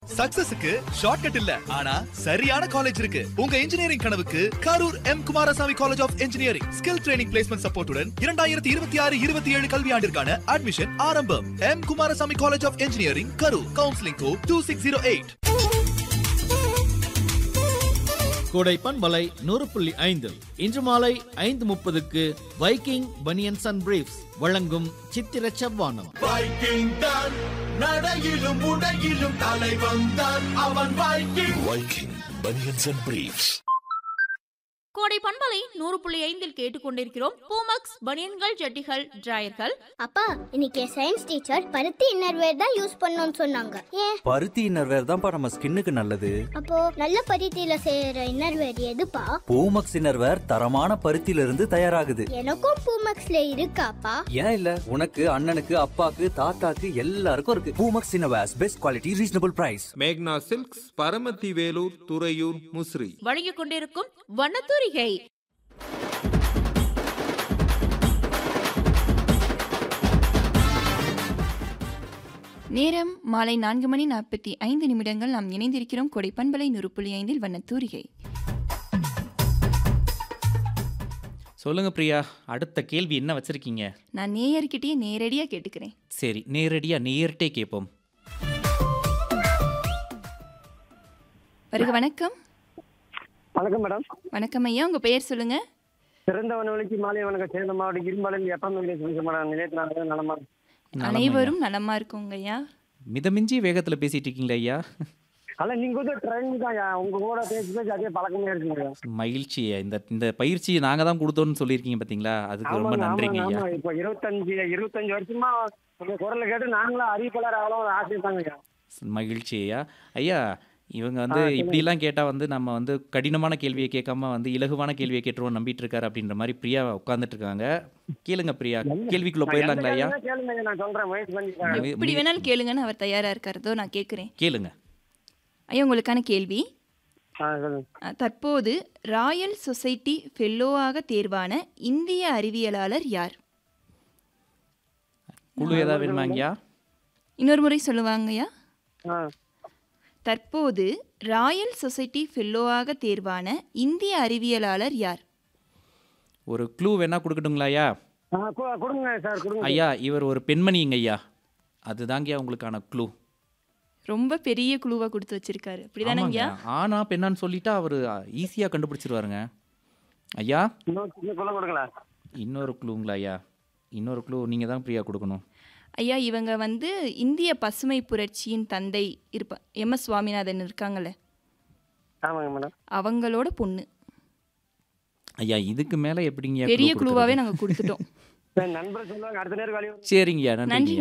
சக்சஸுக்கு shortcut இல்ல ஆனா சரியான காலேஜ் இருக்கு உங்க இன்ஜினியரிங் கனவுக்கு Karur M Kumarasamy college of engineering skill training placement சப்போர்ட்டுடன் இரண்டாயிரத்தி இருபத்தி ஆறு இருபத்தி ஏழு கல்வியாண்டிற்கான அட்மிஷன் ஆரம்பம் M Kumarasamy college of engineering Karur counselling code two six zero eight Kodai பண்பலை நூறு புள்ளி ஐந்து இன்று மாலை ஐந்து முப்பதுக்கு வைக்கிங் பனியன்ஸ் அண்ட் பிரீஃப்ஸ் வழங்கும் சித்திர செவ்வானம் வைக்கிங் தான் நடையிலும் உடையிலும் தலைவன் தான் அவன் Viking Viking Bunions and Briefs. கோடை பண்பலை நூறு புள்ளி ஐந்தில் கேட்டுக்கொண்டிருக்கிறோம் பூமக்ஸ் பனியன்கள் ஜட்டிகள் டிராயர்கள் அப்பா இன்னைக்கு சயின்ஸ் டீச்சர் பருத்தி இன்னர்வேர் தான் யூஸ் பண்ணணும்னு சொன்னாங்க ஏன் பருத்தி இன்னர்வேர் தான்ப்பா நம்ம ஸ்கின்னுக்கு நல்லது அப்போ நல்ல பருத்தியில செய்யற இன்னர்வேர் எதுப்பா பூமக்ஸ் இன்னர்வேர் தரமான பருத்தியில இருந்து தயாராகுது எனக்கும் பூமக்ஸ்ல இருக்காப்பா ஏன் இல்ல உனக்கு அண்ணனுக்கு அப்பாக்கு தாத்தாக்கு எல்லாருக்கும் இருக்கு Poomex innerwears best quality reasonable price மேக்னா சில்க்ஸ் பரமத்தி வேலூர் துறையூர் முசிறி வழங்கிக் கொண்டிருக்கும் வண்ணத்தூரிகை நேரம் மாலை நான்கு மணி நாற்பத்தி ஐந்து நிமிடங்கள் நாம் இணைந்திருக்கிறோம் கொடை பண்பலை நூறு புள்ளி ஐந்தில் வண்ணத்தூரிகை சொல்லுங்க பிரியா அடுத்த கேள்வி என்ன வச்சிருக்கீங்க நான் நேயர்கிட்டயே நேரடியாக கேட்டுக்கிறேன் சரி நேரடியா நேர்ட்டே கேட்போம் வருக வணக்கம் வணக்கம் மேடம் வணக்கம் ஐயா உங்கள் பெயர் சொல்லுங்க சிறந்தவன் வழிக்கு மாலை வணக்கம் சேர்ந்த மாவட்டம் இரும்பாலம் எப்பம் சொல்லுங்க மேடம் நிலையத்தினால நலமா அனைவரும் நலமா இருக்கோங்க ஐயா மிதமிஞ்சி வேகத்துல பேசிட்டு இருக்கீங்களா ஐயா அல்ல நீங்க வந்து ட்ரெயின் தான் ஐயா. உங்க கூட பேசி பேசி அதே பழக்கமே இருக்குங்க மகிழ்ச்சி இந்த இந்த பயிற்சி நாங்க தான் கொடுத்தோம்னு சொல்லியிருக்கீங்க பாத்தீங்களா அதுக்கு ரொம்ப ஆமாங்க நன்றிங்க ஆமாங்க ஐயா ஆமா இப்போ இருபத்தஞ்சு இருபத்தஞ்சு வருஷமா உங்க குரலை கேட்டு நாங்களும் அறிவிப்பாளர் ஆகலாம் ஒரு ஆசை தாங்க ஐயா மகிழ்ச்சி ஐயா ஐயா இவங்க வந்து ஆ, சொல்லுங்க. இப்படிலாம் கேட்டா வந்து நம்ம வந்து கடினமான கேள்வியை கேட்காம வந்து இலகுவான கேள்வியை கேட்டுருவோம் நம்பிட்டு இருக்காரு அப்படின்ற மாதிரி பிரியா உட்கார்ந்துட்டு இருக்காங்க கேளுங்க பிரியா கேள்விக்குள்ள நான் எந்த போயிடலாங்களா ஐயா கேள்வினா கேளுங்க ஐயா, நான் சொல்றேன் முயற்சி பண்ணி பாருங்க. மி- இப்படி மி- வேணாலும் கேளுங்கன்னு அவர் தயாராக இருக்காரதோ நான் கேட்குறேன் கேளுங்க ஐயா உங்களுக்கான கேள்வி ஆ, சொல்லுங்க. அஹ், தற்போது ராயல் சொசைட்டி ஃபெல்லோவாக தேர்வான இந்திய அறிவியலாளர் யார் குழு ஏதாவது வேணுமா ஐயா இன்னொரு முறை சொல்லுவாங்கய்யா ஆ, தற்போது ராயல் சொசைட்டி ஃபெல்லோவாக தேர்வான இந்திய அறிவியலாளர் யார் ஒரு க்ளூ வேணா கொடுக்கட்டுங்களா ஐயா ஆ, கு- கொடுங்க சார் கொடுங்க ஐயா இவர் ஒரு பெண்மணிங்க ஐயா அதுதாங்கய்யா உங்களுக்கான க்ளூ ரொம்ப பெரிய குழுவா கொடுத்து வச்சிருக்காரு அப்படிதானங்கய்யா ஆனா பெண்ணான்னு சொல்லிட்டா அவர் ஈஸியா கண்டுபிடிச்சிருவாருங்க ஐயா இன்னொரு சின்ன குள்ள கொடுங்களா இன்னொரு க்ளூங்களா ஐயா இன்னொரு க்ளூ நீங்க தான் பிரியா கொடுக்கணும் ஐயா இவங்க வந்து இந்திய பசுமை புரட்சியின் தந்தை இருப்ப எம் எஸ் சுவாமிநாதன் இருக்காங்கல்ல ஆமாங்க மேடம் அவங்களோட பொண்ணு ஐயா இதுக்கு மேல எப்படிங்க பெரிய குழுவாவே நாங்க கொடுத்துட்டோம் நண்பர் சொல்லுவாங்க அடுத்த நேரம் வேலையை சரிங்கய்யா நன்றிங்க நன்றி